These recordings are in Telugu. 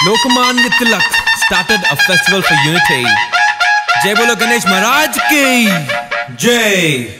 Lokmanya Tilak started a festival for unity. Jai Bolo Ganesh Maharaj ki Jai.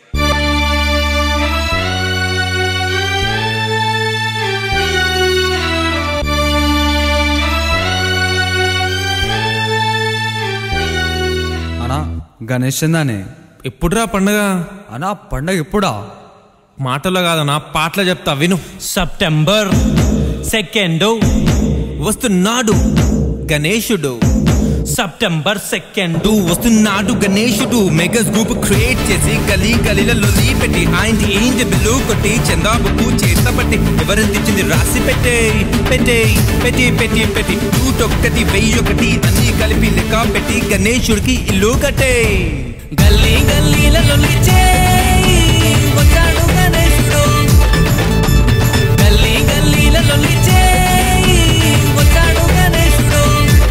అనా గణేష్ చందానే ఎప్పుడురా పండగ అనా పండగ ఎప్పుడా మాటల్లో కాదన్నా పాటలో చెప్తా విను సెప్టెంబర్ సెకండ్ వస్తున్నాడు గణేశుడు సెప్టెంబర్ సెకండ్ అంటూ వస్తున్నాడు గణేశుడు మెగా గ్రూప్ క్రియేట్ చేసి గలీ గలీల లొలి పెట్టి ఆయన ఏం బిల్లు కొట్టి చందాబుకు చేత పట్టి ఎవరెంతిచ్చింది రాసి పెట్టే పెట్టే పెట్టి పెట్టి పెట్టి నూటొక్కటి వెయ్యి ఒకటి అన్ని కలిపి లెక్క పెట్టి గణేశుడికి ఇల్లు కట్టే గల్లీ గల్లీలలో వచ్చాడు గణేశుడు గల్లీ గల్లీలలో వచ్చాడు గణేశుడు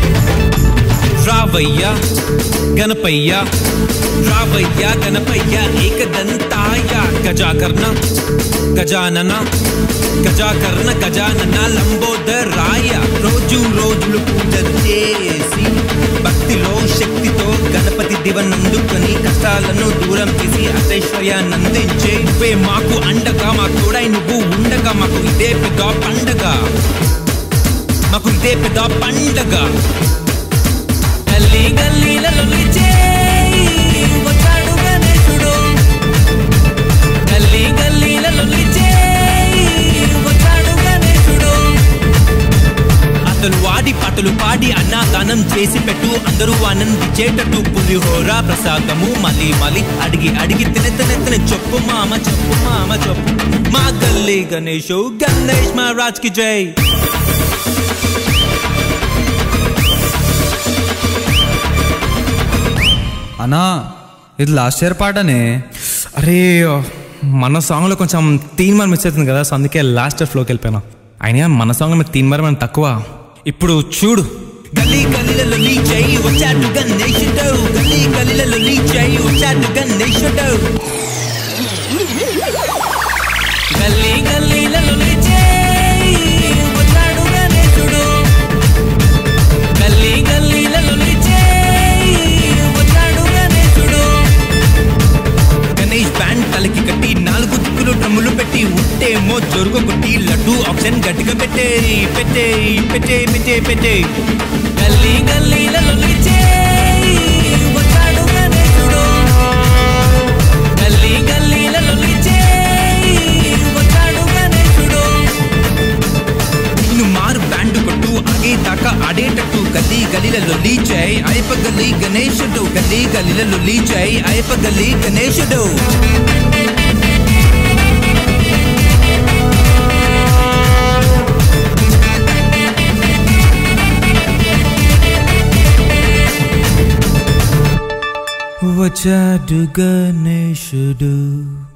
రావయ్య గణపయ్య రావయ్య గణపయ్య ఏకదంతాయ గజాకర్ణ గజానన గజాకర్ణ గజానన లంబోదరాయ రోజు రోజులు పూజలు చేసి భక్తిలో శక్తితో గణపతి దివనందుకొని కష్టాలను దూరం చేసి అతైశ్వర్యాన్ని అందించే నువ్వే మాకు అండగా మా తోడై నువ్వు ఉండగా మాకు ఇదే పెద్ద పండగ మాకు ఇదే పెద్ద పండగ గల్లీ గల్లీలలో వచ్చాడు గణేశుడు గల్లీ గల్లీలలో వచ్చాడు గణేశుడు అతను వాడి పాటలు పాడి అన్నదానం చేసి పెట్టు అందరూ ఆనందించేటట్టు పులిహోర ప్రసాదము మళ్ళీ మళ్ళీ అడిగి అడిగి తిన తిన తిన చెప్పు మామ చెప్పు మామ చెప్పు మా గల్లీ గణేష్ గణేష్ మహారాజ్ కి జై అనా ఇది లాస్ట్ ఇయర్ పాటనే అరే మన సాంగ్లో కొంచెం తీన్ మరి మిస్ అవుతుంది కదా సో అందుకే లాస్ట్ ఫ్లోకి వెళ్ళిపోయినా అయినా మన సాంగ్ మీద తీన్ మరి మనం తక్కువ ఇప్పుడు చూడు గల్లీ గల్లీలలో నీ జై వచ్చాడు గణేశుడు గల్లీ గల్లీలలో నీ జై వచ్చాడు గణేశుడు గల్లీ గల్లీలలో వచ్చాడు గణేశుడు గల్లీ గల్లీలలో వచ్చాడు గణేశుడు గణేష్ బ్యాండ్ తలకి కట్టి నాలుగు దిక్కులు డ్రమ్ములు పెట్టి ఉంటేమో జొరుగు కొట్టి లడ్డు ఆప్షన్ గట్టిగా పెట్టే పెట్టే పెట్టే పెట్టే పెట్టే గల్లీ గల్లీలలో వచ్చాడు గణేశుడు గల్లీ గల్లీలలో వచ్చాడు గణేశుడు నిన్ను మారు బ్యాండ్ కొట్టు ఆగే దాకా ఆడేటట్టు గల్లీ గలీలలో లీచాయి అయ్యప్ప గల్లీ గణేశుడు గల్లీ గలీలలో లీచాయి అయ్యప్ప గల్లీ గణేశుడు వచ్చాడు గణేశుడు